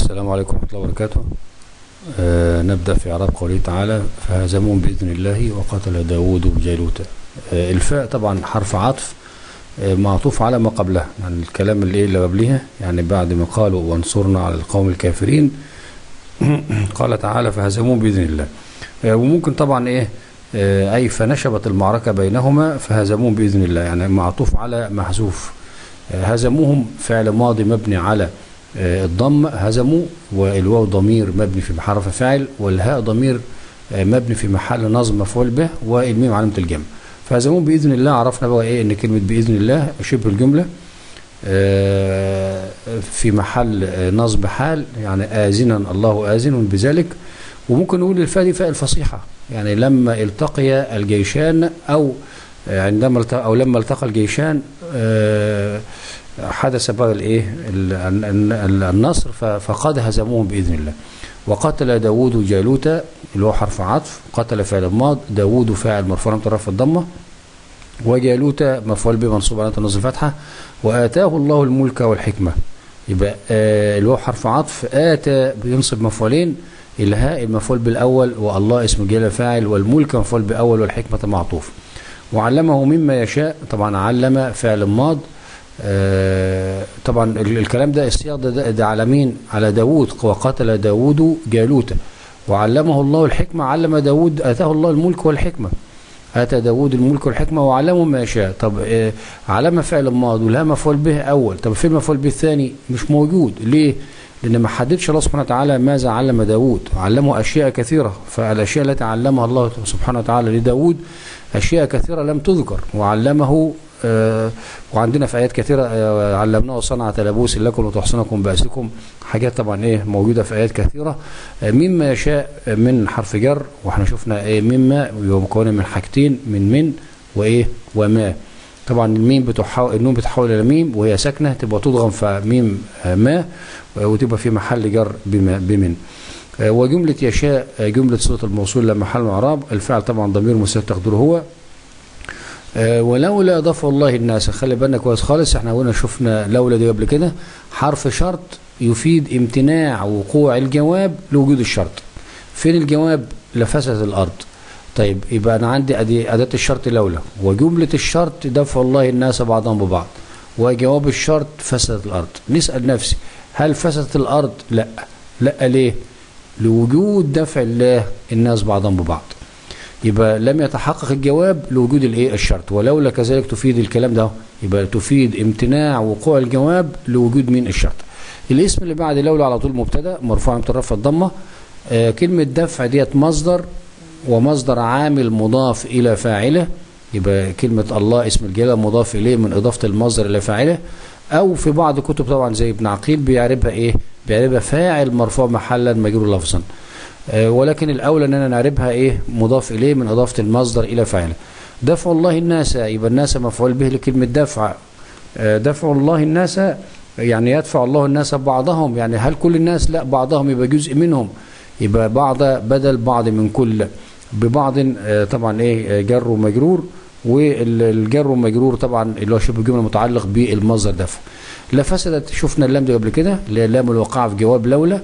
السلام عليكم ورحمة الله وبركاته آه نبدأ في إعراب قوله تعالى فهزمهم بإذن الله وقتل داود بجالوت آه الفاء طبعا حرف عطف آه معطوف على ما قبلها يعني الكلام اللي, إيه اللي قبلها يعني بعد ما قالوا وانصرنا على القوم الكافرين قال تعالى فهزموهم بإذن الله آه وممكن طبعا إيه آه أي فنشبت المعركة بينهما فهزموهم بإذن الله يعني معطوف على محذوف آه هزموهم فعل ماضي مبني على الضم هزموا والواو ضمير مبني في حرف فاعل والهاء ضمير مبني في محل نصب مفعول به والميم علامة الجمع فهزموه بإذن الله عرفنا بقى إيه إن كلمة بإذن الله شبه الجملة في محل نصب حال يعني آذنا الله آذن بذلك وممكن نقول الفاء دي فاء الفصيحة يعني لما التقي الجيشان أو عندما أو لما التقى الجيشان حدث بقى الايه النصر فقد هزموهم باذن الله وقتل داوود جالوت اللي هو حرف عطف قتل فعل ماض داوود فاعل مرفوع من طرف الضمه وجالوت مفعول به منصوب على نصب الفتحه واتاه الله الملك والحكمه يبقى آه اللي هو حرف عطف اتى بينصب مفعولين الهاء المفعول بالاول والله اسم جلاله فاعل والملك مفعول باول والحكمه معطوف وعلمه مما يشاء طبعا علم فعل ماض آه طبعا الكلام ده السياق ده, ده على مين على داوود وقتل داوود جالوت وعلمه الله الحكمة علم داوود آتاه الله الملك والحكمة آتى داوود الملك والحكمة وعلمه ما يشاء طب آه علم فعل ماض ولها مفعول به أول طب في المفعول به الثاني مش موجود ليه لأن ما حددش الله سبحانه وتعالى ماذا علم داوود علمه أشياء كثيرة فالأشياء التي علمها الله سبحانه وتعالى لداوود أشياء كثيرة لم تذكر وعلمه آه وعندنا في آيات كثيرة آه علمناه صنعة لبوس لكم وتحصنكم بأسكم حاجات طبعا إيه موجودة في آيات كثيرة آه مما يشاء من حرف جر وإحنا شفنا إيه مما مكونة من حاجتين من من وإيه وما طبعا الميم بتحول النون بتحول إلى ميم وهي ساكنة تبقى تضغم في ميم ما وتبقى في محل جر بما بمن وجملة يشاء جملة صلة الموصول لما محل إعراب الفعل طبعا ضمير مستتر تقدره هو أه ولولا اضاف الله الناس خلي بالنا كويس خالص احنا قلنا شفنا لولا دي قبل كده حرف شرط يفيد امتناع وقوع الجواب لوجود الشرط فين الجواب لفسدت الارض طيب يبقى انا عندي ادي اداه الشرط لولا وجمله الشرط دفع الله الناس بعضهم ببعض وجواب الشرط فسدت الارض نسال نفسي هل فسدت الارض لا لا ليه لوجود دفع الله الناس بعضهم ببعض يبقى لم يتحقق الجواب لوجود الايه الشرط ولولا كذلك تفيد الكلام ده يبقى تفيد امتناع وقوع الجواب لوجود مين الشرط الاسم اللي بعد لولا على طول مبتدا مرفوع مترفع الضمه آه كلمه دفع ديت مصدر ومصدر عامل مضاف الى فاعله يبقى كلمه الله اسم الجلاله مضاف اليه من اضافه المصدر الى فاعله او في بعض كتب طبعا زي ابن عقيل بيعربها ايه بيعربها فاعل مرفوع محلا مجرور لفظا ولكن الأولى أننا نعربها إيه مضاف إليه من إضافة المصدر إلى فاعله دفع الله الناس يبقى الناس مفعول به لكلمة دفع دفع الله الناس يعني يدفع الله الناس بعضهم يعني هل كل الناس لا بعضهم يبقى جزء منهم يبقى بعض بدل بعض من كل ببعض طبعا ايه جر ومجرور والجر والمجرور طبعا اللي هو شبه جمله متعلق بالمصدر دفع لا فسدت شفنا اللام دي قبل كده اللي هي لام الوقاع في جواب لولا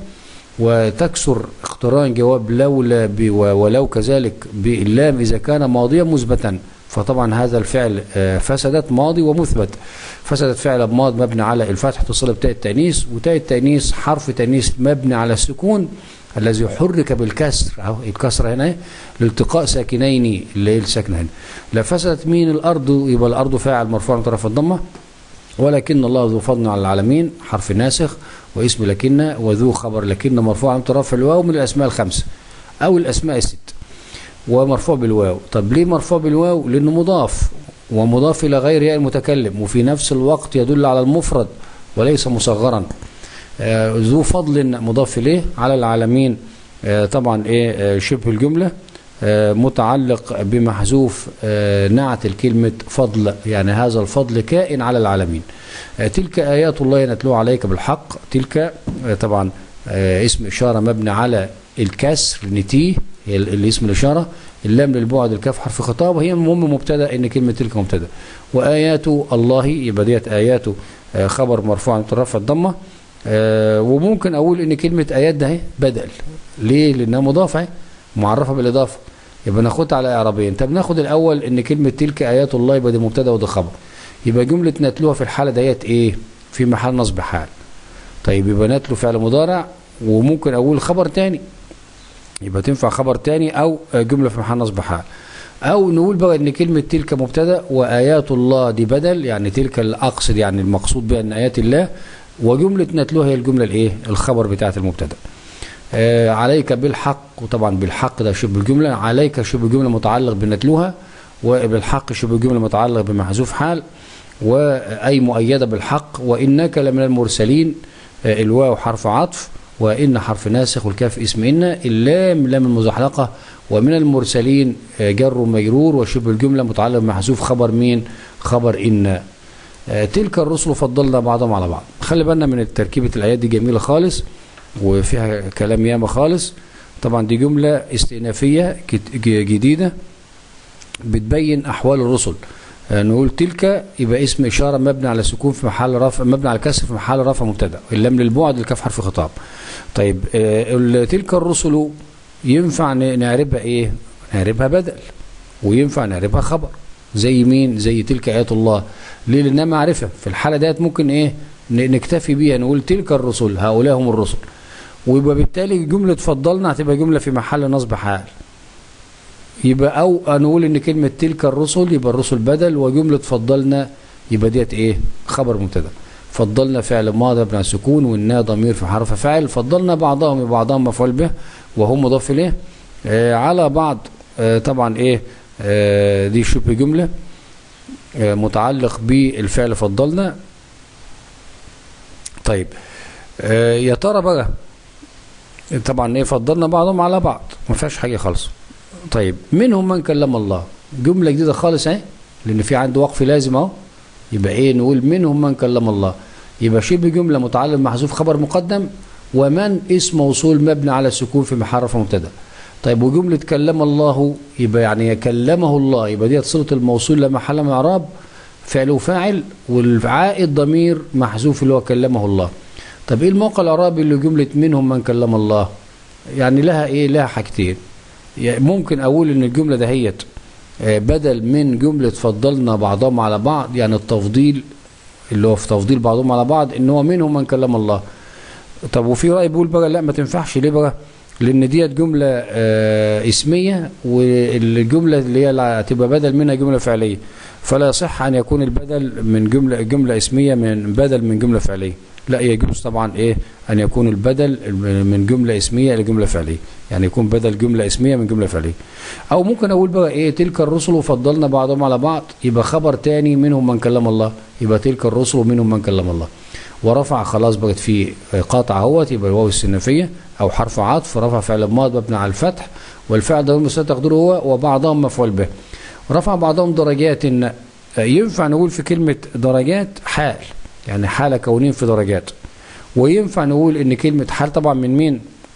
وتكسر اقتران جواب لولا ولو كذلك باللام إذا كان ماضيا مثبتا فطبعا هذا الفعل فسدت ماضي ومثبت فسدت فعل ماض مبني على الفتح تصل بتاء التانيث وتاء التانيث حرف تانيث مبني على السكون الذي حرك بالكسر اهو الكسر هنا لالتقاء ساكنين اللي هي الساكنه هنا لا فسدت مين الارض يبقى الارض فاعل مرفوع من طرف الضمه ولكن الله ذو فضل على العالمين حرف ناسخ واسم لكن وذو خبر لكن مرفوع عن طرف الواو من الأسماء الخمسة أو الأسماء الست ومرفوع بالواو طب ليه مرفوع بالواو لأنه مضاف ومضاف إلى غير ياء المتكلم وفي نفس الوقت يدل على المفرد وليس مصغرا آه ذو فضل مضاف إليه على العالمين آه طبعا إيه آه شبه الجملة متعلق بمحذوف نعت الكلمة فضل يعني هذا الفضل كائن على العالمين تلك آيات الله نتلوها عليك بالحق تلك طبعا اسم إشارة مبني على الكسر نتيه اللي اسم الإشارة اللام للبعد الكاف حرف خطاب وهي المهم مبتدا ان كلمه تلك مبتدا وايات الله يبقى ديت ايات خبر مرفوع عن طرف الضمه آه وممكن اقول ان كلمه ايات ده اهي بدل ليه لانها مضافه اهي معرفه بالاضافه يبقى ناخدها على اعرابين طب ناخد الاول ان كلمه تلك ايات الله يبقى دي مبتدا وده خبر يبقى جمله نتلوها في الحاله ديت ايه في محل نصب حال طيب يبقى نتلو فعل مضارع وممكن اقول خبر تاني يبقى تنفع خبر تاني او جمله في محل نصب حال او نقول بقى ان كلمه تلك مبتدا وايات الله دي بدل يعني تلك الاقصد يعني المقصود بها ان ايات الله وجمله نتلوها هي الجمله الايه الخبر بتاعه المبتدا آه عليك بالحق وطبعا بالحق ده شبه الجمله عليك شبه الجمله متعلق بنتلوها وبالحق شبه الجمله متعلق بمحذوف حال واي مؤيده بالحق وانك لمن المرسلين آه الواو حرف عطف وان حرف ناسخ والكاف اسم ان اللام لام المزحلقه ومن المرسلين جر ومجرور وشبه الجملة متعلق بمحذوف خبر مين خبر إن تلك الرسل فضلنا بعضهم على بعض خلي بالنا من تركيبة الآيات دي جميلة خالص وفيها كلام ياما خالص طبعا دي جملة استئنافية جديدة بتبين أحوال الرسل نقول تلك يبقى اسم إشارة مبني على سكون في محل رفع مبني على كسر في محل رفع مبتدا اللام للبعد الكاف حرف خطاب طيب تلك الرسل ينفع نعربها ايه نعربها بدل وينفع نعربها خبر زي مين زي تلك ايات الله ليه لانها معرفه في الحاله ديت ممكن ايه نكتفي بيها نقول تلك الرسل هؤلاء هم الرسل ويبقى بالتالي جمله فضلنا هتبقى جمله في محل نصب حال يبقى او نقول ان كلمه تلك الرسل يبقى الرسل بدل وجمله فضلنا يبقى ديت ايه خبر مبتدا فضلنا فعل ماضي مبني على السكون والنا ضمير في حرف فاعل فضلنا بعضهم ببعضهم مفعول به وهو مضاف اليه آه على بعض آه طبعا ايه آه دي شبه جمله آه متعلق بالفعل فضلنا طيب آه يا ترى بقى طبعا ايه فضلنا بعضهم على بعض ما فيهاش حاجه خالص طيب منهم من كلم الله جمله جديده خالص اهي لان في عنده وقف لازم اهو يبقى ايه نقول منهم من كلم الله يبقى شبه جمله متعلق محذوف خبر مقدم ومن اسم موصول مبني على السكون في محل رفع مبتدا طيب وجمله كلم الله يبقى يعني كلمه الله يبقى ديت صله الموصول لا محل من اعراب فعل وفاعل والعائد ضمير محذوف اللي هو كلمه الله طب ايه الموقع الاعرابي اللي جمله منهم من كلم الله يعني لها ايه لها حاجتين يعني ممكن اقول ان الجمله دهيت بدل من جمله فضلنا بعضهم على بعض يعني التفضيل اللي هو في تفضيل بعضهم على بعض ان هو منهم من كلم الله طب وفي راي بيقول بقى لا ما تنفعش ليه بقى لان ديت جمله آه اسميه والجمله اللي هي هتبقى بدل منها جمله فعليه فلا يصح ان يكون البدل من جمله جمله اسميه من بدل من جمله فعليه لا يجوز طبعا ايه ان يكون البدل من جمله اسميه لجمله فعليه يعني يكون بدل جمله اسميه من جمله فعليه او ممكن اقول بقى ايه تلك الرسل فضلنا بعضهم على بعض يبقى خبر تاني منهم من كلم الله يبقى تلك الرسل ومنهم من كلم الله ورفع خلاص بقت في قاطع اهوت يبقى الواو السنفيه او حرف عطف رفع فعل ماض مبني على الفتح والفعل ضمير مستتر تقديره هو وبعضهم مفعول به رفع بعضهم درجات إن ينفع نقول في كلمه درجات حال يعني حاله كونين في درجات وينفع نقول ان كلمه حال طبعا من مين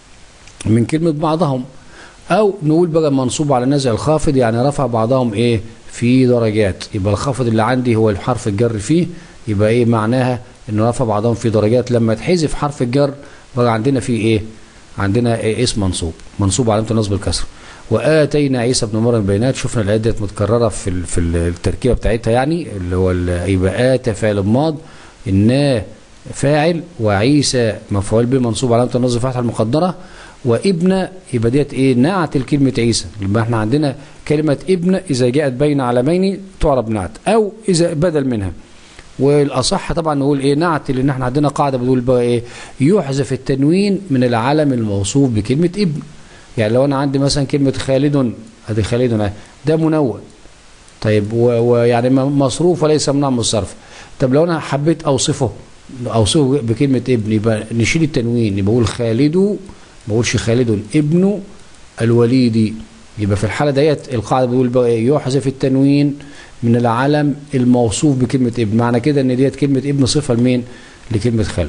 من كلمه بعضهم او نقول بقى منصوب على نزع الخافض يعني رفع بعضهم ايه في درجات يبقى الخافض اللي عندي هو الحرف الجر فيه يبقى ايه معناها انه رفع بعضهم في درجات لما تحذف حرف الجر بقى عندنا فيه ايه عندنا إيه اسم منصوب منصوب علامه النصب الكسر واتينا عيسى ابن مريم بينات شفنا الايات ديت متكرره في في التركيبه بتاعتها يعني اللي هو يبقى اتى فعل ماض النا فاعل وعيسى مفعول به منصوب علامه النصب فتحه المقدره وابن يبقى ديت ايه نعت الكلمه عيسى يبقى احنا عندنا كلمه ابن اذا جاءت بين علمين تعرب نعت او اذا بدل منها والاصح طبعا نقول ايه نعت لان احنا عندنا قاعده بتقول بقى ايه يحذف التنوين من العلم الموصوف بكلمه ابن يعني لو انا عندي مثلا كلمه خالد ادي خالد ده منون طيب ويعني مصروف وليس ممنوع من الصرف طب لو انا حبيت اوصفه اوصفه بكلمه ابن يبقى نشيل التنوين يبقى اقول خالد ما بقولش خالد ابن الوليد يبقى في الحاله ديت القاعده بتقول بقى ايه يحذف التنوين من العلم الموصوف بكلمه ابن معنى كده ان ديت كلمه ابن صفه لمين لكلمه خالد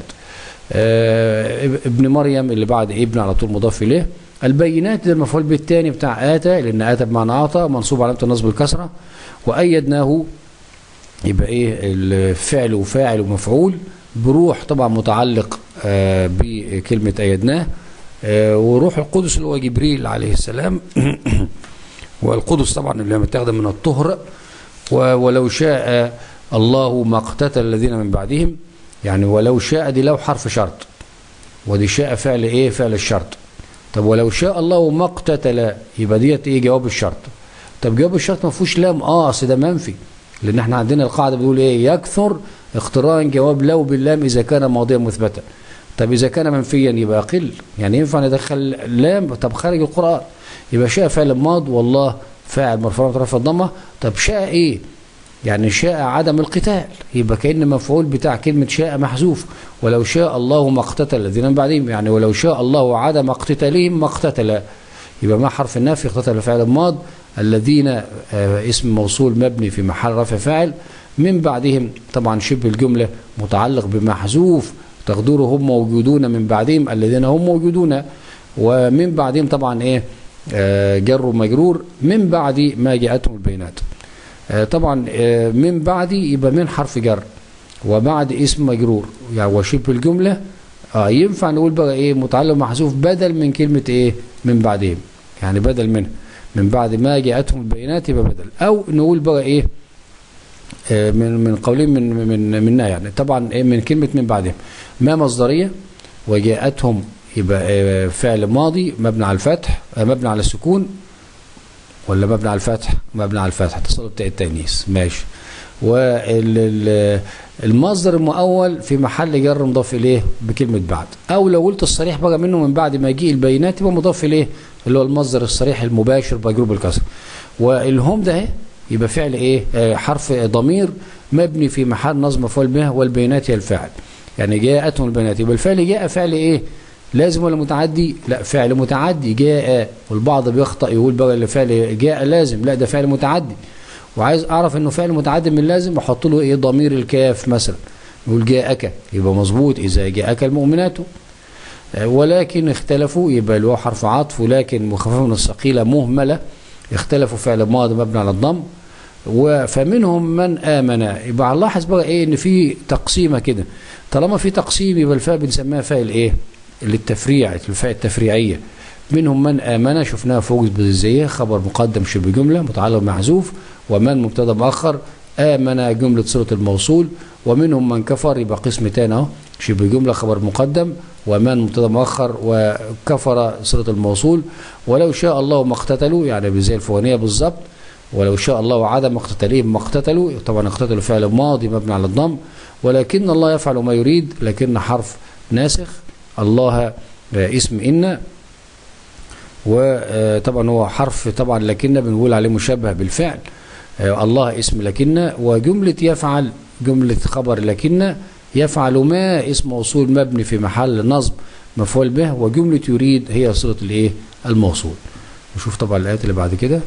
آه ابن مريم اللي بعد ابن على طول مضاف اليه البينات ده المفعول به الثاني بتاع اتى لان اتى بمعنى اعطى منصوب علامه النصب الكسره وايدناه يبقى ايه الفعل وفاعل ومفعول بروح طبعا متعلق آه بكلمة أيدناه آه وروح القدس اللي هو جبريل عليه السلام والقدس طبعا اللي متاخده من الطهر ولو شاء الله ما اقتتل الذين من بعدهم يعني ولو شاء دي لو حرف شرط ودي شاء فعل ايه فعل الشرط طب ولو شاء الله ما اقتتل يبقى ديت ايه جواب الشرط طب جواب الشرط ما فيهوش لام اه اصل ده منفي لان احنا عندنا القاعده بتقول ايه يكثر اقتران جواب لو باللام اذا كان ماضيا مثبتا طب اذا كان منفيا يبقى قل يعني ينفع ندخل لام طب خارج القران يبقى شاء فعل ماض والله فاعل مرفوع بطرف الضمه طب شاء ايه يعني شاء عدم القتال يبقى كأن مفعول بتاع كلمة شاء محذوف ولو شاء الله ما اقتتل الذين من بعدهم يعني ولو شاء الله عدم اقتتالهم ما اقتتل يبقى ما حرف النفي اقتتل فعل ماض الذين آه اسم موصول مبني في محل رفع فاعل من بعدهم طبعا شبه الجملة متعلق بمحذوف تقديره هم موجودون من بعدهم الذين هم موجودون ومن بعدهم طبعا ايه آه جر ومجرور من بعد ما جاءتهم البينات آه طبعا آه من بعد يبقى من حرف جر وبعد اسم مجرور يعني وشبه الجملة اه ينفع نقول بقى ايه متعلق محذوف بدل من كلمة ايه من بعدهم يعني بدل منه من بعد ما جاءتهم البينات يبقى بدل او نقول بقى ايه آه من من قولين من من منها يعني طبعا ايه من كلمة من بعدهم ما مصدرية وجاءتهم يبقى فعل ماضي مبني على الفتح مبني على السكون ولا مبني على الفتح مبني على الفتح اتصال بتاع التأنيث ماشي والمصدر المؤول في محل جر مضاف اليه بكلمة بعد او لو قلت الصريح بقى منه من بعد ما يجي البينات يبقى مضاف اليه اللي هو المصدر الصريح المباشر مجرور بالكسر والهم ده يبقى فعل ايه آه حرف ضمير مبني في محل نصب مفعول به والبينات هي الفاعل يعني جاءتهم البينات يبقى الفعل جاء فعل ايه لازم ولا متعدي لا فعل متعدي جاء والبعض بيخطأ يقول بقى اللي فعل جاء لازم لا ده فعل متعدي وعايز اعرف انه فعل متعدي من لازم احط له ايه ضمير الكاف مثلا يقول جاءك يبقى مظبوط اذا جاءك المؤمنات ولكن اختلفوا يبقى اللي هو حرف عطف ولكن مخففه من الثقيله مهمله اختلفوا فعل ماضي مبني على الضم فمنهم من امن يبقى نلاحظ بقى ايه ان في تقسيمه كده طالما في تقسيم يبقى الفاء بنسميها فاء الايه للتفريع الفاء التفريعيه منهم من امن شفناها فوق بالزيه خبر مقدم شبه جمله متعلق محذوف ومن مبتدا مؤخر امن جمله صله الموصول ومنهم من كفر يبقى قسم تاني اهو شبه جمله خبر مقدم ومن مبتدا مؤخر وكفر صله الموصول ولو شاء الله ما اقتتلوا يعني زي الفوانيه بالظبط ولو شاء الله عدم اقتتالهم ما اقتتلوا طبعا اقتتلوا فعل ماضي مبني على الضم ولكن الله يفعل ما يريد لكن حرف ناسخ الله اسم إن وطبعا هو حرف طبعا لكن بنقول عليه مشبه بالفعل الله اسم لكن وجملة يفعل جملة خبر لكن يفعل ما اسم موصول مبني في محل نصب مفعول به وجملة يريد هي صلة الايه الموصول نشوف طبعا الآيات اللي بعد كده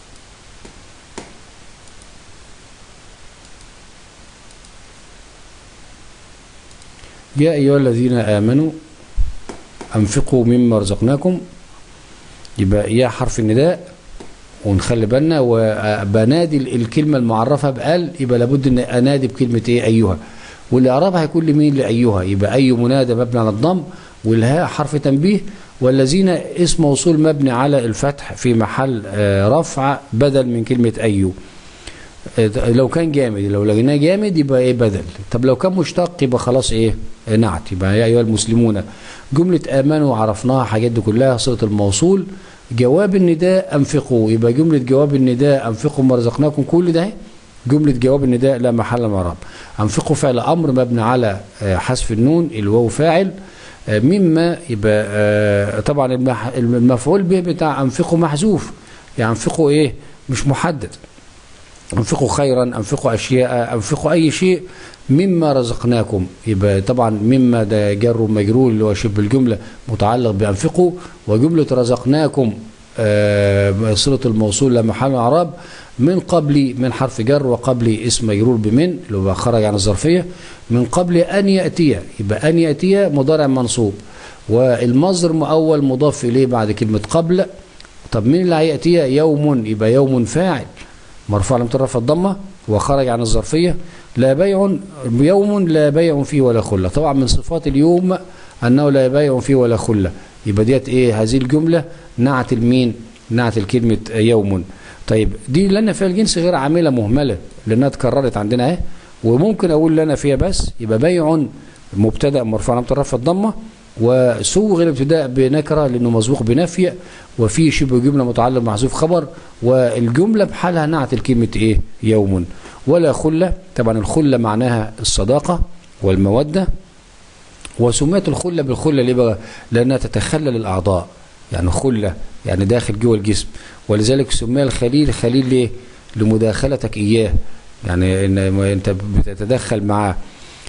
يا أيها الذين آمنوا أنفقوا مما رزقناكم يبقى يا حرف النداء ونخلي بالنا وبنادي الكلمة المعرفة بقال يبقى لابد ان انادي بكلمة ايه ايها والاعراب هيكون لمين لايها يبقى اي منادى مبني على الضم والهاء حرف تنبيه والذين اسم موصول مبني على الفتح في محل رفع بدل من كلمة ايو لو كان جامد لو لقيناه جامد يبقى ايه بدل طب لو كان مشتق يبقى خلاص ايه نعت يبقى يا ايها المسلمون جملة امنوا عرفناها حاجات دي كلها صيغه الموصول جواب النداء انفقوا يبقى جملة جواب النداء انفقوا ما رزقناكم كل ده جملة جواب النداء لا محل من اعراب انفقوا فعل امر مبني على حذف النون الواو فاعل مما يبقى طبعا المفعول به بتاع انفقوا محذوف يعني انفقوا ايه مش محدد انفقوا خيرا انفقوا اشياء انفقوا اي شيء مما رزقناكم يبقى طبعا مما ده جر ومجرور اللي هو شبه الجمله متعلق بانفقوا وجمله رزقناكم آه صله الموصول لا محل اعراب من قبل من حرف جر وقبل اسم مجرور بمن اللي هو خرج عن الظرفيه من قبل ان ياتي يبقى ان ياتي مضارع منصوب والمصدر مؤول مضاف اليه بعد كلمه قبل طب مين اللي هياتي يوم يبقى يوم فاعل مرفوع علامه الرفع الضمه وخرج عن الظرفية لا بيع يوم لا بيع فيه ولا خلة طبعا من صفات اليوم أنه لا بيع فيه ولا خلة يبقى ديت إيه هذه الجملة نعت المين نعت الكلمة يوم طيب دي لنا فيها الجنس غير عاملة مهملة لأنها اتكررت عندنا اهي وممكن أقول لنا فيها بس يبقى بيع مبتدأ مرفوع علامة الرفع الضمة وسوغ الابتداء بنكره لانه مسبوق بنفي وفي شبه جمله متعلق محذوف خبر والجمله بحالها نعت الكلمه ايه يوم ولا خله طبعا الخله معناها الصداقه والموده وسميت الخله بالخله ليه بقى لانها تتخلل الاعضاء يعني خله يعني داخل جوه الجسم ولذلك سمي الخليل خليل ليه لمداخلتك اياه يعني ان انت بتتدخل معاه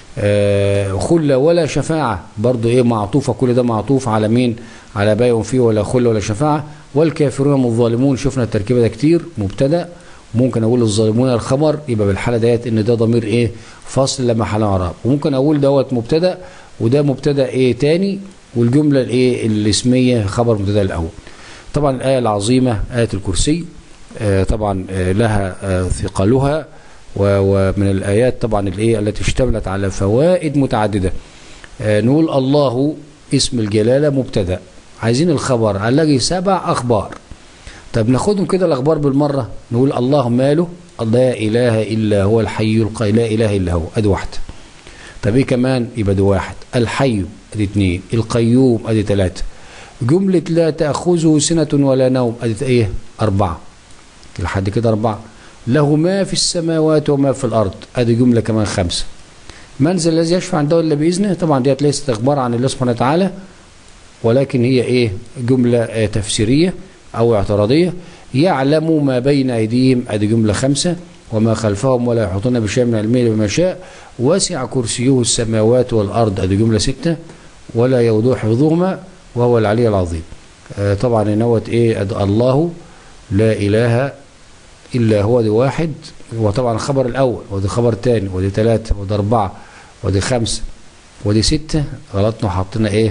آه خلة ولا شفاعة برضو ايه معطوفة كل ده معطوف على مين على بيع فيه ولا خلة ولا شفاعة والكافرون هم الظالمون شفنا التركيبة ده كتير مبتدأ ممكن اقول الظالمون الخبر يبقى بالحالة ديت ان ده ضمير ايه فصل لا محل اعراب وممكن اقول دوت مبتدأ وده مبتدأ ايه تاني والجملة الايه الاسمية خبر مبتدأ الاول طبعا الآية العظيمة آية الكرسي آه طبعا آه لها آه ثقلها ومن الآيات طبعا الايه التي اشتملت على فوائد متعددة آه نقول الله اسم الجلالة مبتدا عايزين الخبر هنلاقي سبع أخبار طب ناخدهم كده الأخبار بالمرة نقول الله ماله لا إله إلا هو الحي القيوم لا إله إلا هو أدي واحدة طب إيه كمان يبقى دي واحد الحي أدي اتنين القيوم أدي تلاتة جملة لا تأخذه سنة ولا نوم أدي إيه أربعة لحد كده أربعة له ما في السماوات وما في الأرض ادي جملة كمان خمسة منزل الذي يشفع عنده إلا بإذنه طبعا ديت ليست إخبار عن الله سبحانه وتعالى ولكن هي إيه جملة آه تفسيرية أو اعتراضية يعلم ما بين أيديهم ادي جملة خمسة وما خلفهم ولا يحيطون بشيء من علمه بما شاء وسع كرسيه السماوات والأرض ادي جملة ستة ولا يودو حفظهما وهو العلي العظيم آه طبعا نوت إيه الله لا إله إلا هو دي واحد وطبعا الخبر الأول ودي خبر تاني ودي ثلاثة ودي أربعة ودي خمسة ودي ستة غلطنا وحطينا إيه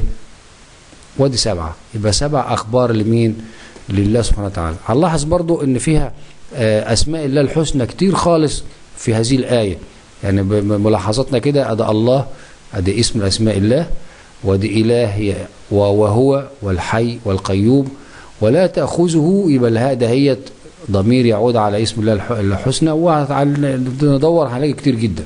ودي سبعة يبقى سبع أخبار لمين لله سبحانه وتعالى هنلاحظ برضو إن فيها أسماء الله الحسنى كتير خالص في هذه الآية يعني بملاحظتنا كده أدى الله أدي اسم الأسماء الله ودي إله وهو والحي والقيوم ولا تأخذه يبقى الهاء دهيت ضمير يعود على اسم الله الحسنى وندور هنلاقي كتير جدا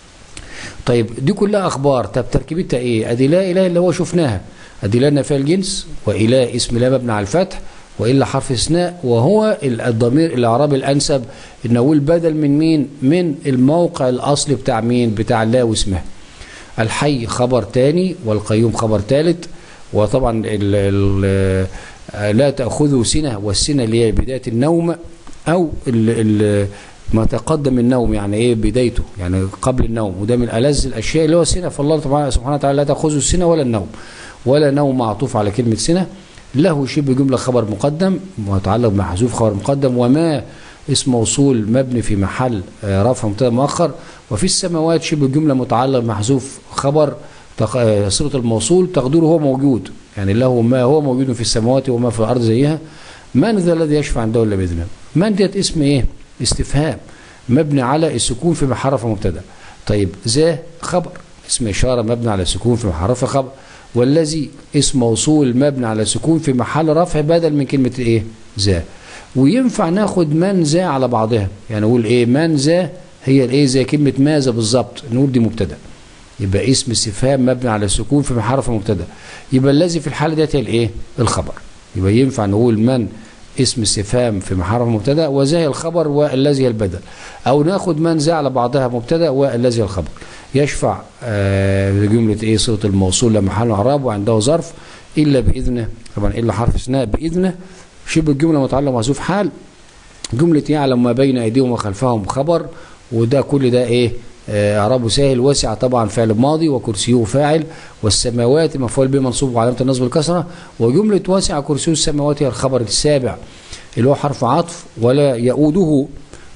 طيب دي كلها اخبار طب تركيبتها ايه ادي لا اله الا هو شفناها ادي لا نفي الجنس واله اسم لا مبني على الفتح والا حرف استثناء وهو الضمير الاعراب الانسب ان اقول بدل من مين من الموقع الاصلي بتاع مين بتاع لا واسمها الحي خبر تاني والقيوم خبر ثالث وطبعا ال ال لا تأخذه سنة والسنة اللي هي بداية النوم أو ال ال ما تقدم النوم يعني إيه بدايته يعني قبل النوم وده من ألذ الأشياء اللي هو السنة فالله سبحانه وتعالى لا تأخذه السنة ولا النوم ولا نوم معطوف على كلمة سنة له شبه جملة خبر مقدم متعلق بمحذوف خبر مقدم وما اسم موصول مبني في محل رفع مبتدا مؤخر وفي السماوات شبه جملة متعلق بمحذوف خبر صيغه الموصول تقديره هو موجود يعني له ما هو موجود في السماوات وما في الارض زيها من ذا الذي يشفع عنده الا باذنه من ديت اسم ايه استفهام مبني على السكون في محرف مبتدا طيب ذا خبر اسم اشاره مبني على السكون في محرف خبر والذي اسم موصول مبني على السكون في محل رفع بدل من كلمه ايه ذا وينفع ناخد من ذا على بعضها يعني نقول ايه من ذا هي الايه زي كلمه ماذا بالظبط نقول دي مبتدا يبقى اسم استفهام مبني على السكون في محرف مبتدا يبقى الذي في الحاله ديت هي الايه الخبر يبقى ينفع نقول من اسم استفهام في محرف مبتدا وزي الخبر والذي هي البدل او ناخد من ذا على بعضها مبتدا والذي هي الخبر يشفع آه جمله ايه صله الموصول لمحل اعراب وعنده ظرف الا باذنه طبعا الا حرف استثناء باذنه شبه الجمله متعلق محذوف حال جمله يعلم ما بين ايديهم وخلفهم خبر وده كل ده ايه اعرابه سهل وسع طبعا فعل ماضي وكرسيه فاعل والسماوات مفعول به منصوب وعلامه النصب الكسره وجمله وسع كرسيه السماوات هي الخبر السابع اللي هو حرف عطف ولا يؤوده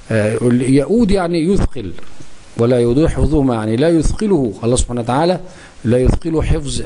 يؤود يعني يثقل ولا يؤوده حفظهما يعني لا يثقله الله سبحانه وتعالى لا يثقل حفظ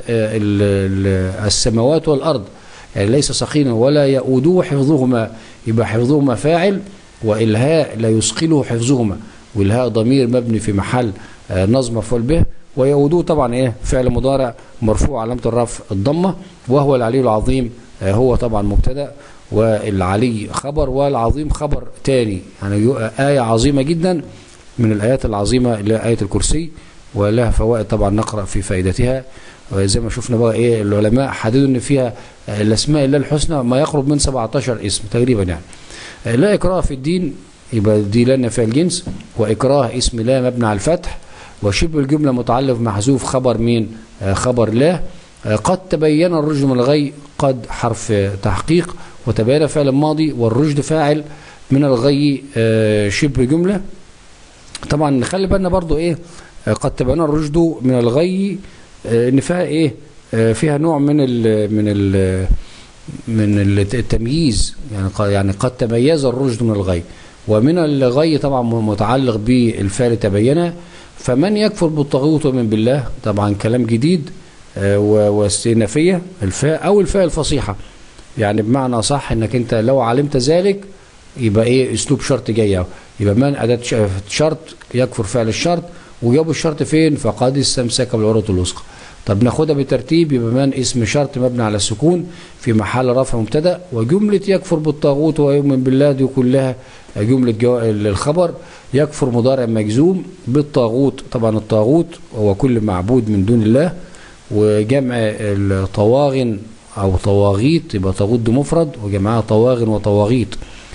السماوات والارض يعني ليس ثقيلا ولا يؤوده حفظهما يبقى حفظهما فاعل والهاء لا يثقله حفظهما والهاء ضمير مبني في محل آه، نصب مفعول به ويعودوه طبعا ايه فعل مضارع مرفوع علامه الرفع الضمه وهو العلي العظيم آه، هو طبعا مبتدا والعلي خبر والعظيم خبر تاني يعني يو- آية عظيمة جدا من الآيات العظيمة اللي هي آية الكرسي ولها فوائد طبعا نقرأ في فائدتها وزي ما شفنا بقى ايه العلماء حددوا ان فيها آه، الاسماء الله الحسنى ما يقرب من 17 اسم تقريبا يعني آه، لا اكراه في الدين يبقى دي لنا فيها الجنس واكراه اسم لا مبني على الفتح وشبه الجمله متعلق محذوف خبر مين آه، خبر لا آه، قد تبين الرشد من الغي قد حرف آه، تحقيق وتبين فعل ماضي والرشد فاعل من الغي آه، شبه جمله طبعا نخلي بالنا برضو ايه آه، قد تبين الرشد من الغي آه، ان فيها ايه آه، فيها نوع من ال من ال من ال- التمييز يعني ق- يعني قد تميز الرشد من الغي ومن الغي طبعا متعلق بالفعل تبين فمن يكفر بالطاغوت ويؤمن بالله طبعا كلام جديد آه، و- واستئنافيه الفاء او الفاء الفصيحه يعني بمعنى صح انك انت لو علمت ذلك يبقى ايه اسلوب شرط جاي اهو يبقى من اداه ش- شرط يكفر فعل الشرط وجابوا الشرط فين فقد استمسك بالعروه الوثقى طب ناخدها بالترتيب يبقى من اسم شرط مبني على السكون في محل رفع مبتدا وجمله يكفر بالطاغوت ويؤمن بالله دي كلها جمله جو... الخبر يكفر مضارع مجزوم بالطاغوت طبعا الطاغوت هو كل معبود من دون الله وجمع الطواغن او طواغيت يبقى طاغوت ده مفرد وجمعها طواغن وطواغيت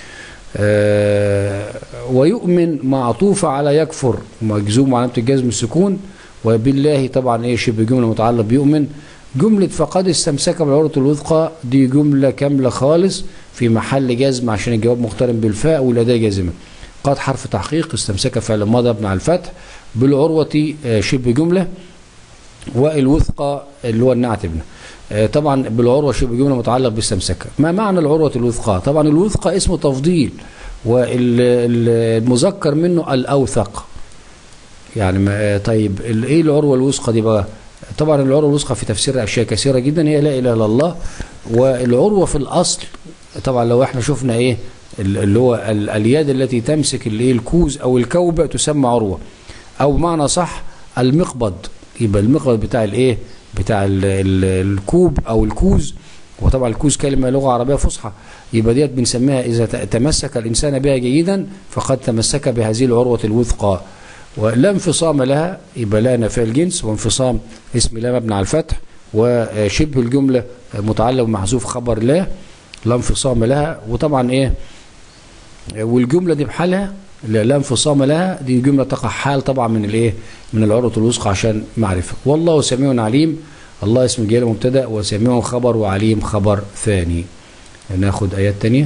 آه، ويؤمن معطوفة على يكفر مجزوم علامة الجزم السكون وبالله طبعا ايه شبه جملة متعلق بيؤمن جملة فقد استمسك بالعروة الوثقى دي جملة كاملة خالص في محل جزم عشان الجواب مقترن بالفاء والأداة جازمة قد حرف تحقيق استمسك فعل ماضي مبني على الفتح بالعروة آه، شبه جملة والوثقى اللي هو النعت ابنه آه، طبعا بالعروة شبه جملة متعلق باستمسك ما معنى العروة الوثقى طبعا الوثقى اسم تفضيل والمذكر منه الأوثق يعني ما آه، طيب ال- ايه العروة الوثقى دي بقى طبعا العروة الوثقى في تفسير أشياء كثيرة جدا هي لا إله إلا الله والعروة في الأصل طبعا لو احنا شفنا ايه ال- اللي هو ال- اليد التي تمسك الايه الكوز او الكوبة تسمى عروة او معنى صح المقبض يبقى المقبض بتاع الايه بتاع ال ال الكوب او الكوز وطبعا الكوز كلمة لغة عربية فصحى يبقى ديت بنسميها إذا ت- تمسك الإنسان بها جيدا فقد تمسك بهذه العروة الوثقى ولا انفصام لها يبقى لا نفي الجنس وانفصام اسم لا مبني على الفتح وشبه الجملة متعلق بمحذوف خبر لا لا انفصام لها وطبعا ايه والجملة دي بحالها لا لا انفصام لها دي جملة تقع حال طبعا من الايه من العروة الوثقى عشان معرفة والله سميع عليم الله اسم جلاله مبتدا وسميع خبر وعليم خبر ثاني ناخد ايات تانية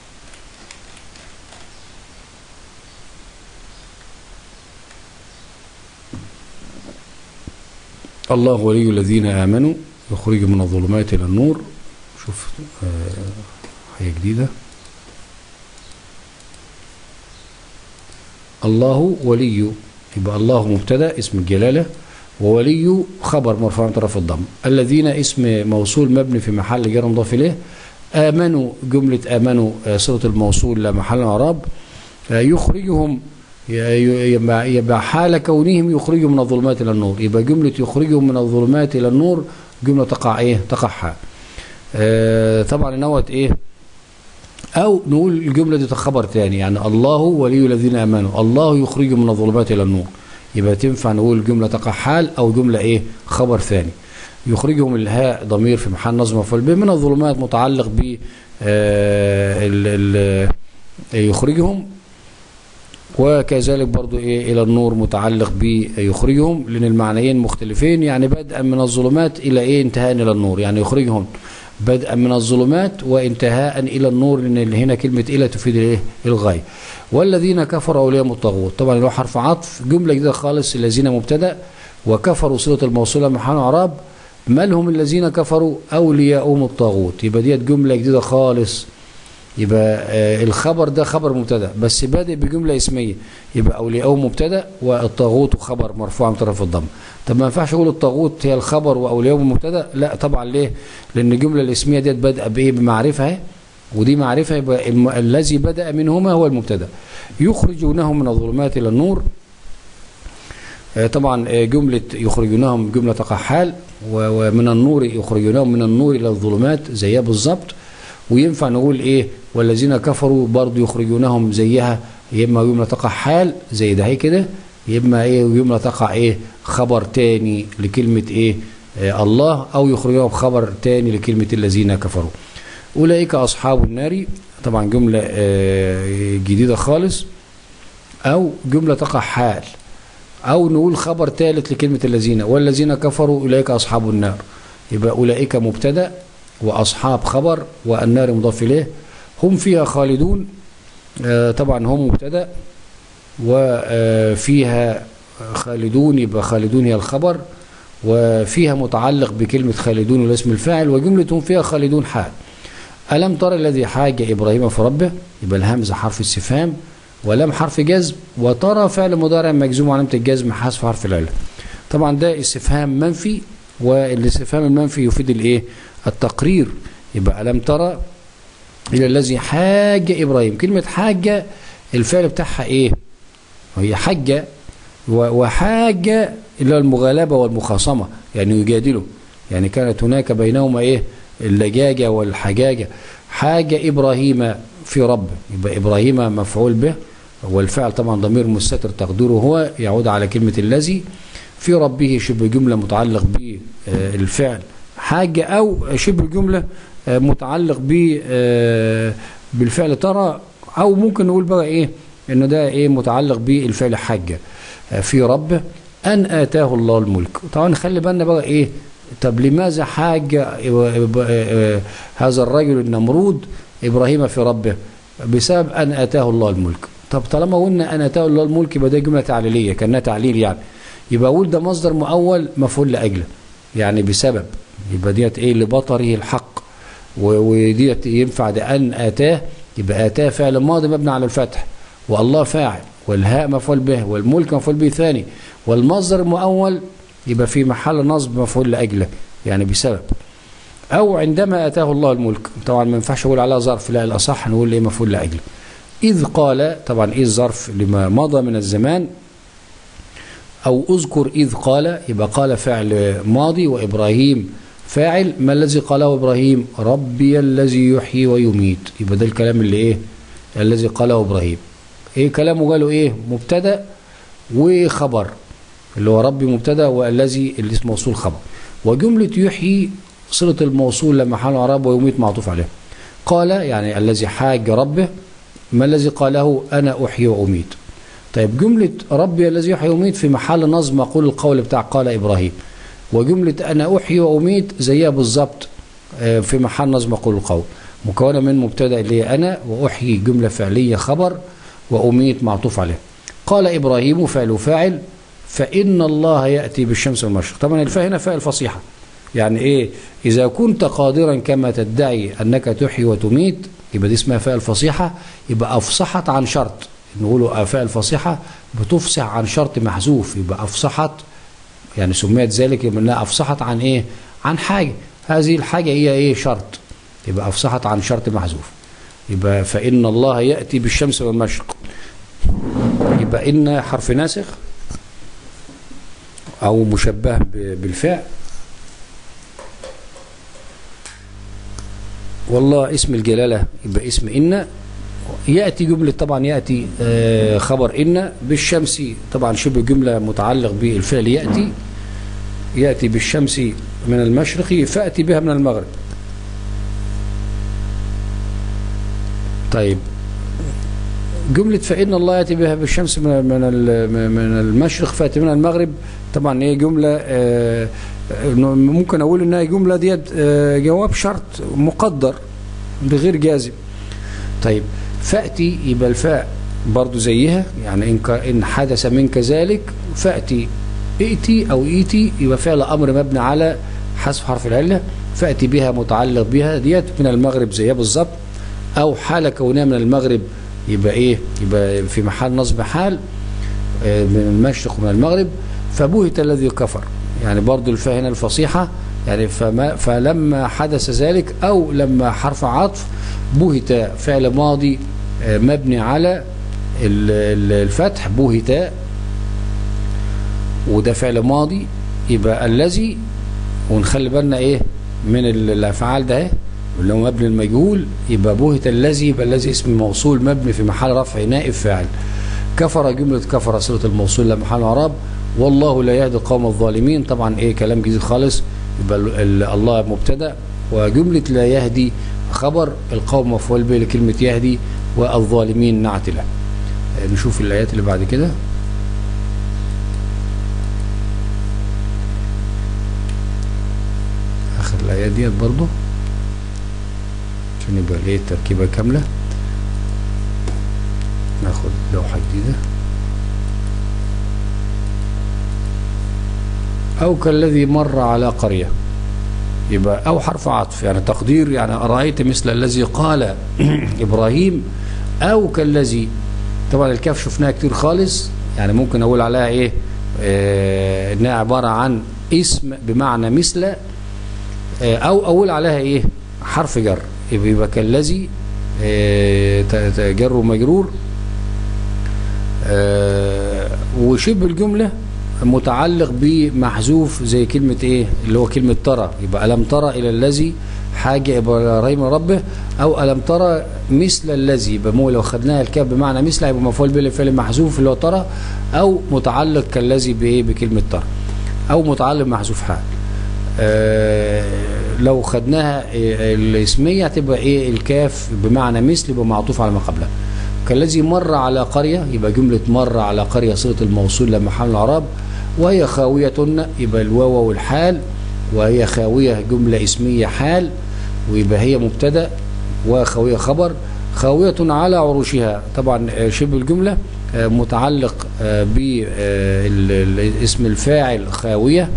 الله ولي الذين آمنوا يخرجهم من الظلمات إلى النور شوف آه، حاجة جديدة الله ولي يبقى الله مبتدا اسم الجلالة وولي خبر مرفوع من طرف الضم الذين اسم موصول مبني في محل جر مضاف إليه آمنوا جملة آمنوا آه، صلة الموصول لا محل إعراب آه، يخرجهم ي- ي- يبقى يبقى حال كونهم يخرجهم من الظلمات إلى النور يبقى جملة يخرجهم من الظلمات إلى النور جملة تقع إيه تقع حال آه، طبعا نوت إيه أو نقول الجملة دي خبر تاني يعني الله ولي الذين آمنوا الله يخرجهم من الظلمات إلى النور يبقى تنفع نقول جملة تقع حال أو جملة إيه خبر ثاني يخرجهم الهاء ضمير في محل نصب مفعول به من الظلمات متعلق ب آه، ال- ال- يخرجهم وكذلك برضو إيه إلى النور متعلق بيخرجهم لأن المعنيين مختلفين يعني بدءا من الظلمات إلى إيه انتهاء إلى النور يعني يخرجهم بدءا من الظلمات وانتهاء إلى النور لأن هنا كلمة إلى تفيد الإيه الغاية والذين كفروا أولياء الطاغوت طبعا اللي هو حرف عطف جملة جديدة خالص الذين مبتدأ وكفروا صلة الموصولة محل إعراب ما لهم الذين كفروا أولياءهم الطاغوت يبقى ديت جملة جديدة خالص يبقى آه، الخبر ده خبر مبتدا بس بادئ بجمله اسميه يبقى اولياءه مبتدا والطاغوت خبر مرفوع من طرف الضم طب ما ينفعش اقول الطاغوت هي الخبر واولياءه مبتدا لا طبعا ليه لان الجمله الاسميه ديت بادئه بايه بمعرفه اهي ودي معرفة يبقى الم- الذي بدأ منهما هو المبتدا يخرجونهم من الظلمات إلى النور آه، طبعا آه، جملة يخرجونهم جملة تقع حال و- ومن النور يخرجونهم من النور إلى الظلمات زيها بالظبط وينفع نقول إيه والذين كفروا برضو يخرجونهم زيها يا إما جملة تقع حال زي ده هي كده يا إما إيه جملة تقع إيه خبر تاني لكلمة إيه آه الله أو يخرجونهم خبر تاني لكلمة الذين كفروا أولئك أصحاب النار طبعا جملة آه، جديدة خالص أو جملة تقع حال أو نقول خبر ثالث لكلمة الذين والذين كفروا أولئك أصحاب النار يبقى أولئك مبتدأ وأصحاب خبر والنار مضاف إليه هم فيها خالدون آه، طبعا هم مبتدأ وفيها خالدون يبقى خالدون هي الخبر وفيها متعلق بكلمة خالدون والاسم الفاعل وجملة هم فيها خالدون حال ألم ترى الذي حاج إبراهيم في ربه يبقى الهمزة حرف استفهام ولم حرف جزم وترى فعل مضارع مجزوم علامة الجزم حذف حرف العلة طبعا ده استفهام منفي والاستفهام المنفي يفيد الايه التقرير يبقى ألم ترى إلى الذي حاج إبراهيم كلمة حاجة الفعل بتاعها إيه هي حجة و- وحاجة إلى المغالبة والمخاصمة يعني يجادله يعني كانت هناك بينهما إيه اللجاجة والحجاجة حاجة إبراهيم في ربه يبقى إبراهيم مفعول به والفعل طبعا ضمير مستتر تقديره هو يعود على كلمة الذي في ربه شبه جملة متعلق بالفعل حاجة أو شبه جملة آه، متعلق ب آه، بالفعل ترى أو ممكن نقول بقى إيه إنه ده إيه متعلق بالفعل حاجة آه، في ربه أن آتاه الله الملك طبعا خلي بالنا بقى إيه طب لماذا حاج هذا الرجل النمرود إبراهيم في ربه بسبب أن آتاه الله الملك طب طالما قلنا أن آتاه الله الملك يبقى ده جملة تعليلية كأنها تعليل يعني يبقى أقول ده مصدر مؤول مفعول لأجله يعني بسبب يبقى ديت إيه لبطره الحق و- وديت ينفع ده أن آتاه يبقى آتاه فعل ماضي مبني على الفتح والله فاعل والهاء مفعول به والملك مفعول به ثاني والمصدر المؤول يبقى في محل نصب مفعول لأجله يعني بسبب أو عندما أتاه الله الملك طبعا ما ينفعش أقول عليها ظرف لا الأصح نقول إيه مفعول لأجله إذ قال طبعا إذ ظرف لما مضى من الزمان أو أذكر إذ قال يبقى قال فعل ماضي وإبراهيم فاعل ما الذي قاله إبراهيم ربي الذي يحيي ويميت يبقى ده الكلام اللي إيه الذي قاله إبراهيم إيه كلامه قاله إيه مبتدأ وخبر اللي هو ربي مبتدا والذي اللي اسمه موصول خبر وجملة يحيي صلة الموصول لما حال عرب ويميت معطوف عليه قال يعني الذي حاج ربه ما الذي قاله أنا أحيي وأميت طيب جملة ربي الذي يحيي ويميت في محل نصب مقول القول بتاع قال إبراهيم وجملة أنا أحيي وأميت زيها بالظبط آه، في محل نصب مقول القول مكونة من مبتدا اللي هي أنا وأحيي جملة فعلية خبر وأميت معطوف عليه قال إبراهيم فعل فاعل فإن الله يأتي بالشمس والمشرق طبعا الفاء هنا فاء الفصيحة يعني إيه إذا كنت قادرا كما تدعي أنك تحيي وتميت يبقى دي اسمها فاء الفصيحة يبقى أفصحت عن شرط نقوله فاء الفصيحة بتفصح عن شرط محذوف يبقى أفصحت يعني سميت ذلك انها أفصحت عن إيه عن حاجة هذه الحاجة هي إيه شرط يبقى أفصحت عن شرط محذوف يبقى فإن الله يأتي بالشمس والمشرق يبقى إن حرف ناسخ أو مشبه ب- بالفعل والله اسم الجلالة يبقى اسم إن يأتي جملة طبعا يأتي آه، خبر إن بالشمس طبعا شبه جملة متعلق بالفعل يأتي يأتي بالشمس من المشرق فأتي بها من المغرب طيب جملة فإن الله يأتي بها بالشمس من من ال- من المشرق فأتي من المغرب طبعا هي جملة آه، آه، ممكن أقول إنها جملة ديت آه، جواب شرط مقدر بغير جازم طيب فأتي يبقى الفاء برضو زيها يعني إن ك- إن حدث منك ذلك فأتي ائتي أو ايتي يبقى فعل أمر مبني على حذف حرف العلة فأتي بها متعلق بها ديت من المغرب زيها بالظبط أو حال كونها من المغرب يبقى إيه يبقى في محل نصب حال آه، من المشرق ومن المغرب فبهت الذي كفر يعني برضو الفاء هنا الفصيحة يعني فما فلما حدث ذلك او لما حرف عطف بهت فعل ماضي آه، مبني على ال- ال- الفتح بهت وده فعل ماضي يبقى الذي ونخلي بالنا ايه من ال- الافعال ده اهي اللي هو مبني المجهول يبقى بهت الذي يبقى الذي اسم موصول مبني في محل رفع نائب فاعل كفر جملة كفر صلة الموصول لمحل اعراب والله لا يهدي القوم الظالمين طبعا ايه كلام جديد خالص يبقى ال- ال- الله مبتدا وجملة لا يهدي خبر القوم مفعول به لكلمة يهدي والظالمين نعت له آه، نشوف الآيات اللي بعد كده آخر الآيات ديت برضو عشان يبقى ليه التركيبة كاملة ناخد لوحة جديدة أو كالذي مر على قرية يبقى أو حرف عطف يعني تقدير يعني أرأيت مثل الذي قال إبراهيم أو كالذي طبعا الكاف شفناها كتير خالص يعني ممكن أقول عليها إيه آه إنها عبارة عن اسم بمعنى مثل آه أو أقول عليها إيه حرف جر يبقى يبقى كالذي آه ت- ت- جر ومجرور آه وشبه الجملة متعلق بمحذوف زي كلمة ايه اللي هو كلمة ترى يبقى ألم ترى إلى الذي حاجة إبراهيم ربه أو ألم ترى مثل الذي يبقى مو لو خدناها الكاف بمعنى مثل هيبقى مفعول به للفعل محذوف اللي هو ترى أو متعلق كالذي بإيه بكلمة ترى أو متعلق محذوف حال آه لو خدناها إيه الاسمية هتبقى ايه الكاف بمعنى مثل يبقى معطوف على ما قبلها كالذي مر على قرية يبقى جملة مر على قرية صلة الموصول لما حمل العرب وهي خاوية يبقى الواو والحال وهي خاوية جملة اسمية حال ويبقى هي مبتدا وخاوية خبر خاوية على عروشها طبعا آه، شبه الجملة آه، متعلق باسم الفاعل خاوية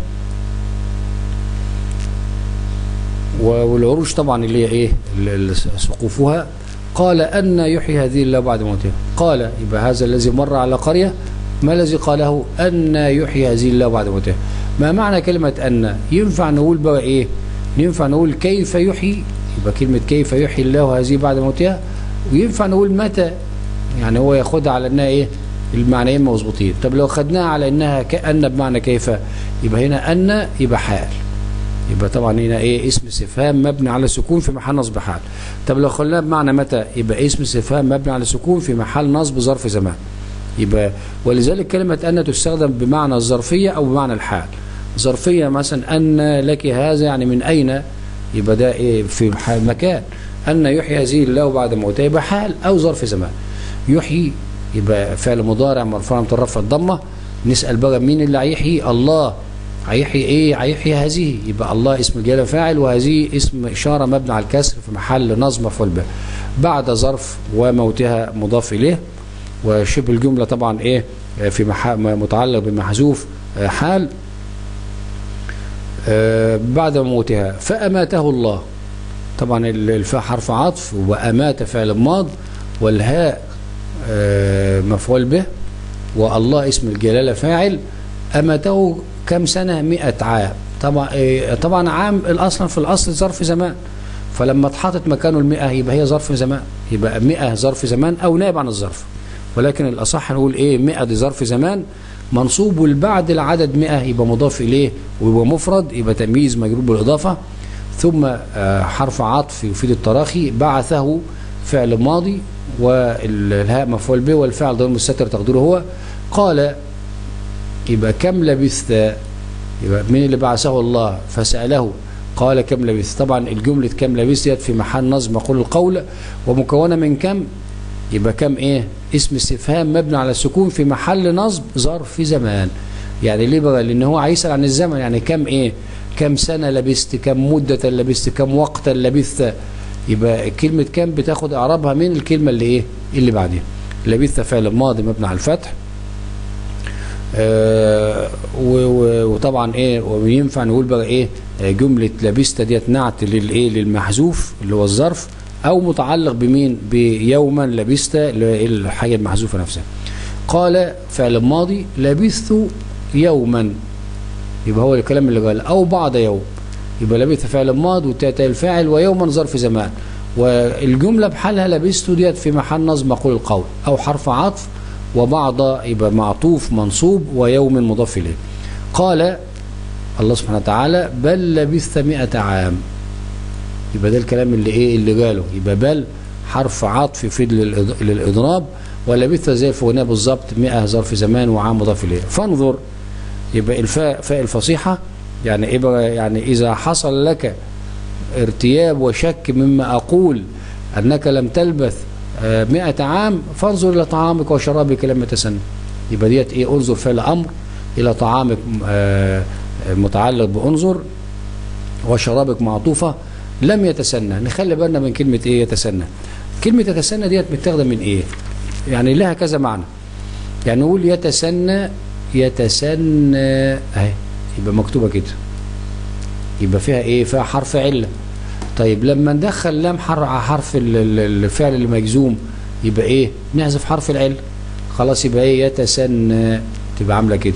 و- والعروش طبعا اللي هي ايه ال- ال- سقوفها قال أن يحيي هذه الله بعد موتها قال يبقى هذا الذي مر على قرية ما الذي قاله أن يحيي هذه الله بعد موتها ما معنى كلمة أن ينفع نقول بقى إيه ينفع نقول كيف يحيي يبقى كلمة كيف يحيي الله هذه بعد موتها وينفع نقول متى يعني هو ياخدها على أنها إيه المعنيين مظبوطين طب لو خدناها على أنها كأن بمعنى كيف يبقى هنا أن يبقى حال يبقى طبعا هنا ايه اسم استفهام مبني على سكون في محل نصب حال طب لو خلناه بمعنى متى يبقى اسم استفهام مبني على سكون في محل نصب ظرف زمان يبقى ولذلك كلمة أن تستخدم بمعنى الظرفية أو بمعنى الحال ظرفية مثلا أن لك هذا يعني من أين يبقى ده إيه في ح- مكان أن يحيي هذه الله بعد موته يبقى حال أو ظرف زمان يحيي يبقى فعل مضارع مرفوع من الرفع الضمة نسأل بقى مين اللي هيحيي الله هيحيي ايه هيحيي هذه يبقى الله اسم الجلاله فاعل وهذه اسم اشاره مبني على الكسر في محل نصب مفعول به بعد ظرف وموتها مضاف اليه وشبه الجمله طبعا ايه في مح... متعلق بمحذوف آه، حال آه، بعد موتها فاماته الله طبعا ال- الفاء حرف عطف وامات فعل ماض والهاء آه، مفعول به والله اسم الجلاله فاعل اماته كم سنه 100 عام طبعا إيه، طبعا عام الاصل في الاصل ظرف زمان فلما اتحطت مكانه المئة يبقى هي ظرف زمان يبقى 100 ظرف زمان او نائب عن الظرف ولكن الاصح نقول ايه 100 دي ظرف زمان منصوب والبعد العدد 100 يبقى مضاف اليه ويبقى مفرد يبقى تمييز مجرور بالاضافه ثم آه، حرف عطف يفيد التراخي بعثه فعل ماضي والهاء مفعول به والفعل ضمير مستتر تقديره هو قال يبقى كم لبثت يبقى مين اللي بعثه الله فسأله قال كم لبثت طبعا الجملة كم لبثت ديت في محل نصب مقول القول ومكونة من كم يبقى كم ايه اسم استفهام مبني على السكون في محل نصب ظرف زمان يعني ليه بقى لان هو هيسأل عن الزمن يعني كم ايه كم سنة لبثت كم مدة لبثت كم وقتا لبثت يبقى كلمة كم بتاخد اعرابها من الكلمة اللي ايه اللي بعدها لبثت فعل ماضي مبني على الفتح آه، و- و- وطبعا ايه وينفع نقول بقى ايه آه، جمله لبست ديت نعت للايه للمحذوف اللي هو الظرف او متعلق بمين بيوما لبست اللي هي الحاجه المحذوفه نفسها قال فعل ماضي لبثت يوما يبقى هو الكلام اللي قال او بعض يوم يبقى لبث فعل ماض والتاء الفاعل ويوما ظرف زمان والجملة بحالها لبثت ديت في محل نصب مقول القول أو حرف عطف وبعض يبقى معطوف منصوب ويوم مضاف إليه قال الله سبحانه وتعالى بل لبثت مئة عام يبقى ده الكلام اللي ايه اللي قاله يبقى بل حرف عطف يفيد للإض- للإضراب ولبثت زي الفوقانيه بالظبط 100 ظرف زمان وعام مضاف إليه فانظر يبقى الفاء فاء الفصيحة يعني ايه بقى يعني إذا حصل لك ارتياب وشك مما أقول أنك لم تلبث آه، مئة عام فانظر إلى طعامك وشرابك لم يتسنى يبقى ديت إيه انظر فعل أمر إلى طعامك آه، متعلق بانظر وشرابك معطوفة لم يتسنى نخلي بالنا من كلمة إيه يتسنى كلمة يتسنى ديت متاخدة من إيه يعني لها كذا معنى يعني نقول يتسنى يتسنى اهي يبقى مكتوبة كده يبقى فيها ايه فيها حرف علة طيب لما ندخل لام حر- حرف ال- ال- الفعل المجزوم يبقى ايه نحذف حرف العلة خلاص يبقى ايه يتسنى تبقى عاملة كده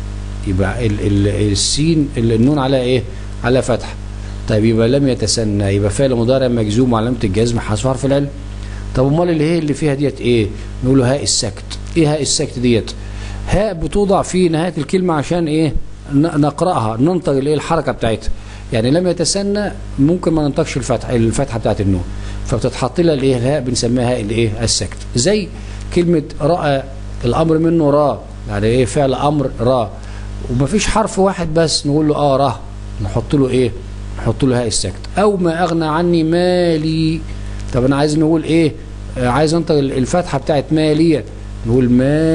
يبقى ال ال السين ال- النون على ايه على فتح طيب يبقى لم يتسنى يبقى فعل مضارع مجزوم وعلامة الجزم حذف حرف العلة طب امال اللي هي اللي فيها ديت ايه نقول له هاء السكت ايه هاء السكت ديت هاء بتوضع في نهايه الكلمه عشان ايه ن- نقراها ننطق الايه الحركه بتاعتها يعني لم يتسنى ممكن ما ننطقش الفتح الفتحه بتاعت النون فبتتحط لها الايه الهاء بنسميها هاء الايه السكت زي كلمه راى الامر منه را يعني ايه فعل امر را ومفيش حرف واحد بس نقول له اه را نحط له ايه نحط له هاء السكت او ما اغنى عني مالي طب انا عايز نقول ايه آه، عايز انطق الفتحه بتاعت ماليه نقول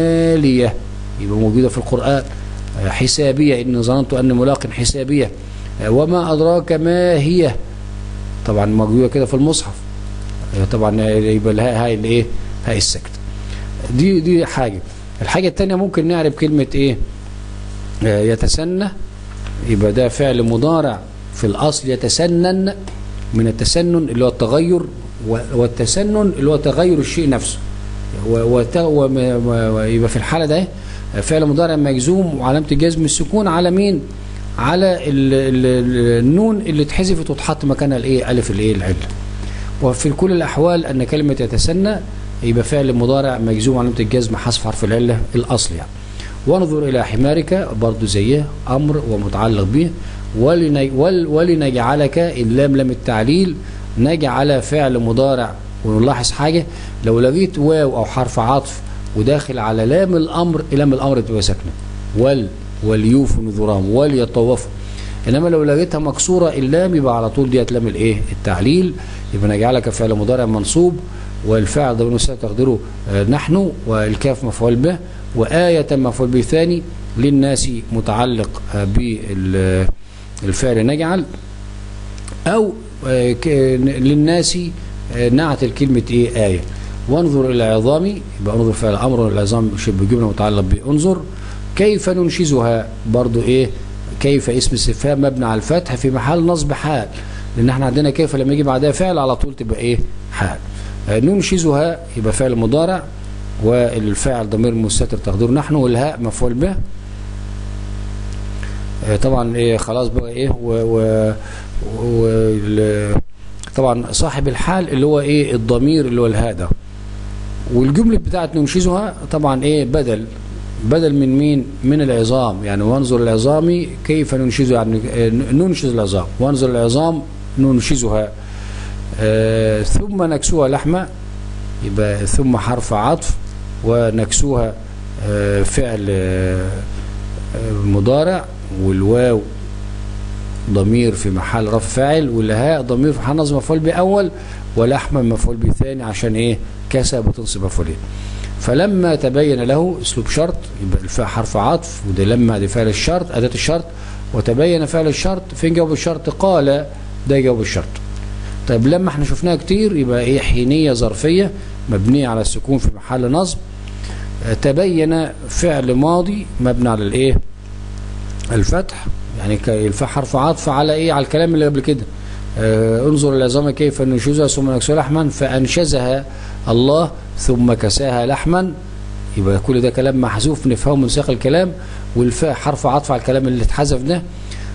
ماليه يبقى موجوده في القران آه، حسابيه اني ظننت ان ملاق حسابيه آه، وما ادراك ما هي طبعا موجوده كده في المصحف آه، طبعا آه، يبقى الهاء هاي الايه هاي السكت دي دي حاجه الحاجه الثانيه ممكن نعرف كلمه ايه آه، يتسنى يبقى ده فعل مضارع في الأصل يتسنن من التسنن اللي هو التغير و- والتسنن اللي هو تغير الشيء نفسه و- وت- وم- و- ويبقى في الحالة ده فعل مضارع مجزوم وعلامة الجزم السكون على مين؟ على ال ال ال النون اللي اتحذفت وتحط مكانها الايه؟ ألف الايه العلة. وفي كل الأحوال أن كلمة يتسنى يبقى فعل مضارع مجزوم علامة الجزم حذف حرف العلة الأصل يعني. وانظر إلى حمارك برضو زيه أمر ومتعلق به ولن- ول- ولنجعلك اللام لام التعليل نجعل فعل مضارع ونلاحظ حاجة لو لقيت واو أو حرف عطف وداخل على لام الأمر لام الأمر تبقى ساكنة ول وليوفوا نذورهم وليطوفوا انما لو لقيتها مكسوره اللام يبقى على طول ديت لام الايه التعليل يبقى نجعلك فعل مضارع منصوب والفاعل ضمير مستتر تقديره آه، نحن والكاف مفعول به وآية مفعول به ثاني للناس متعلق آه، بالفعل نجعل أو آه، ك- للناس آه، نعت الكلمة إيه آية وانظر إلى عظامي يبقى انظر فعل أمر العظام شبه جملة متعلق بانظر كيف ننشزها برضو إيه كيف اسم استفهام مبني على الفتح في محل نصب حال لأن احنا عندنا كيف لما يجي بعدها فعل على طول تبقى إيه حال آه، ننشزها يبقى فعل مضارع والفاعل ضمير مستتر تقديره نحن والهاء مفعول به آه، طبعا ايه خلاص بقى ايه و, و, و ال- طبعا صاحب الحال اللي هو ايه الضمير اللي هو الهاء ده والجملة بتاعت ننشزها طبعا ايه بدل بدل من مين من العظام يعني وانظر العظام كيف ننشزها يعني آه، ننشز العظام وانظر العظام ننشزها آه، ثم نكسوها لحمة يبقى ثم حرف عطف ونكسوها آه، فعل آه، آه، مضارع والواو ضمير في محل رفع فاعل والهاء ضمير في محل نصب مفعول به اول ولحما مفعول به ثاني عشان ايه كسب بتنصب مفعولين فلما تبين له اسلوب شرط يبقى الفاء حرف عطف وده لما دي فعل الشرط اداه الشرط وتبين فعل الشرط فين جواب الشرط قال ده جواب الشرط طيب لما احنا شفناها كتير يبقى ايه حينيه ظرفيه مبنيه على السكون في محل نصب آه، تبين فعل ماضي مبني على الايه الفتح يعني ك- الفاء حرف عطف على ايه على الكلام اللي قبل كده آه انظر العظام كيف ننشزها ثم نكسوها لحما فانشزها الله ثم كساها لحما يبقى كل ده كلام محذوف نفهمه من سياق الكلام والفاء حرف عطف على الكلام اللي اتحذف ده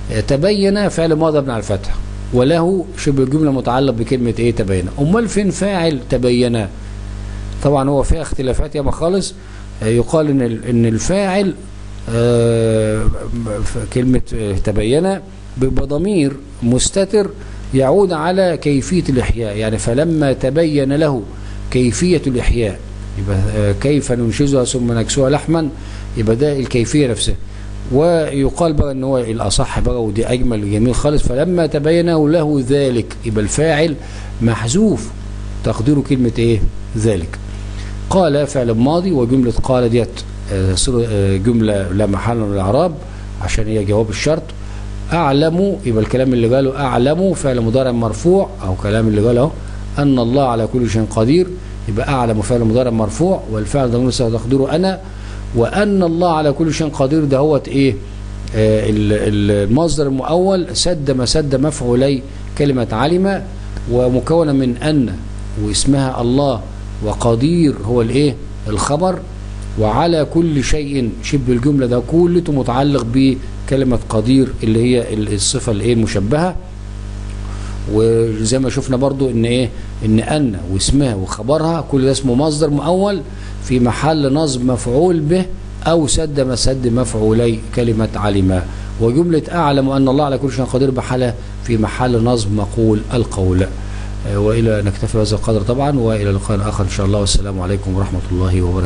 آه، تبين فعل ماضي مبني على الفتح وله شبه الجمله متعلق بكلمه ايه تبين امال فين فاعل تبين طبعا هو فيها اختلافات ياما خالص آه، يقال ان ال- ان الفاعل آه، ف- كلمه آه، تبين بيبقى ضمير مستتر يعود على كيفيه الاحياء يعني فلما تبين له كيفيه الاحياء يبقى آه، كيف ننشزها ثم نكسوها لحما يبقى ده الكيفيه نفسها ويقال بقى ان هو الاصح بقى ودي اجمل جميل خالص فلما تبين له ذلك يبقى الفاعل محذوف تقديره كلمه ايه ذلك قال فعل ماضي وجمله قال ديت آه، صيغة- آه، جمله لا محل من الاعراب عشان هي جواب الشرط اعلم يبقى الكلام اللي قاله اعلم فعل مضارع مرفوع او كلام اللي قاله اهو ان الله على كل شيء قدير يبقى اعلم فعل مضارع مرفوع والفعل ضمير تقديره انا وان الله على كل شيء قدير ده هو ايه آه، ال- ال- المصدر المؤول سد ما سد مفعولي كلمه علم ومكونه من ان واسمها الله وقدير هو الايه الخبر وعلى كل شيء شبه الجمله ده كلته متعلق بكلمه قدير اللي هي ال- الصفه الايه المشبهه وزي ما شفنا برضو ان ايه ان ان واسمها وخبرها كل ده اسمه مصدر مؤول في محل نصب مفعول به او سد ما سد مفعولي كلمه علم وجمله اعلم ان الله على كل شيء قدير بحاله في محل نصب مقول القول آه، والى نكتفي بهذا القدر طبعا والى لقاء اخر ان شاء الله والسلام عليكم ورحمه الله وبركاته